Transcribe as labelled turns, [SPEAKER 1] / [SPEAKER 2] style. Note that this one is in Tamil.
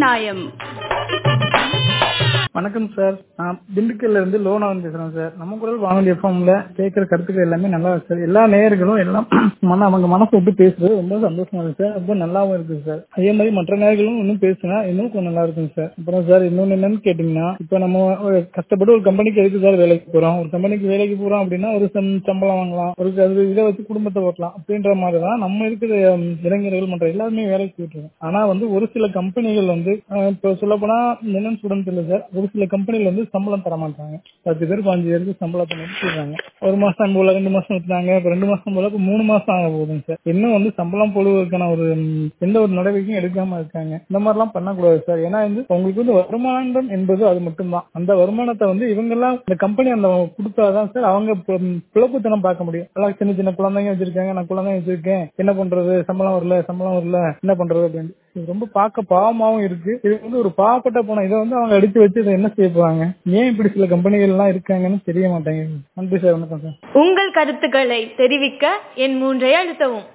[SPEAKER 1] நியாயம்
[SPEAKER 2] வணக்கம் சார் நான் திண்டுக்கல்ல இருந்து லோனாவன் பேசுறேன் சார் நம்ம குரல் வானொலி எஃப்எம்ல கேட்கிற கருத்துக்கள் எல்லாமே நல்லா இருக்கு சார் எல்லா நேயர்களும் எல்லாம் மன அவங்க மனசு விட்டு பேசுறது ரொம்ப சந்தோஷமா இருக்கு சார் ரொம்ப நல்லாவும் இருக்கு சார் அதே மாதிரி மற்ற நேயர்களும் இன்னும் பேசுனா இன்னும் கொஞ்சம் நல்லா இருக்கும் சார் அப்புறம் சார் இன்னொன்னு என்னன்னு கேட்டீங்கன்னா இப்ப நம்ம ஒரு கஷ்டப்பட்டு ஒரு கம்பெனிக்கு எதுக்கு சார் வேலைக்கு போறோம் ஒரு கம்பெனிக்கு வேலைக்கு போறோம் அப்படின்னா ஒரு சம்- சம்பளம் வாங்கலாம் ஒரு அது இதை வச்சு குடும்பத்தை ஓட்டலாம் அப்படின்ற மாதிரி தான் நம்ம இருக்கிற ஹம், இளைஞர்கள் மற்ற எல்லாருமே வேலைக்கு போயிட்டு இருக்கோம் ஆனா வந்து ஒரு சில கம்பெனிகள் வந்து அஹ், இப்போ சொல்ல போனா என்னன்னு சொல்றேன்னு தெரியல சார் ஒரு சில கம்பெனில வந்து சம்பளம் தர மாட்டாங்க பத்து பேர் பாஞ்சு பேருக்கு சம்பளத்தை நிறுத்திடுறாங்க ஒரு மாசம் போல ரெண்டு மாசம் விட்டுறாங்க இப்ப ரெண்டு மாசம் போல இப்ப மூணு மாசம் ஆக போகுதுங்க சார் இன்னும் வந்து சம்பளம் போடுவதற்கான ஒரு ம், எந்த ஒரு நடவடிக்கையும் எடுக்காம இருக்காங்க இந்த மாதிரிலாம் பண்ணக்கூடாது சார் ஏன்னா வந்து உங்களுக்கு வந்து வருமானம் என்பது அது மட்டும்தான் அந்த வருமானத்தை வந்து இவங்க எல்லாம் இந்த கம்பெனி அந்த கொடுத்தாதான் சார் அவங்க பி- பிழைப்புத்தனம் பார்க்க முடியும் எல்லாம் சின்ன சின்ன குழந்தைங்க வச்சிருக்காங்க நான் குழந்தைங்க வச்சிருக்கேன் என்ன பண்றது சம்பளம் வரல சம்பளம் வரல என்ன பண்றது அப்படின்னு இது ரொம்ப பார்க்க பாவமாவும் இருக்கு இது வந்து ஒரு பாவப்பட்ட பணம் இதை வந்து அவங்க அடிச்சு வச்சு இதை என்ன செய்ய போறாங்க ஏன் இப்படி சில கம்பெனிகள் எல்லாம் இருக்காங்கன்னு தெரிய மாட்டேங்குது நன்றி சார் வணக்கம் சார்
[SPEAKER 1] உங்கள் கருத்துக்களை தெரிவிக்க என் மூன்றை அழுத்தவும்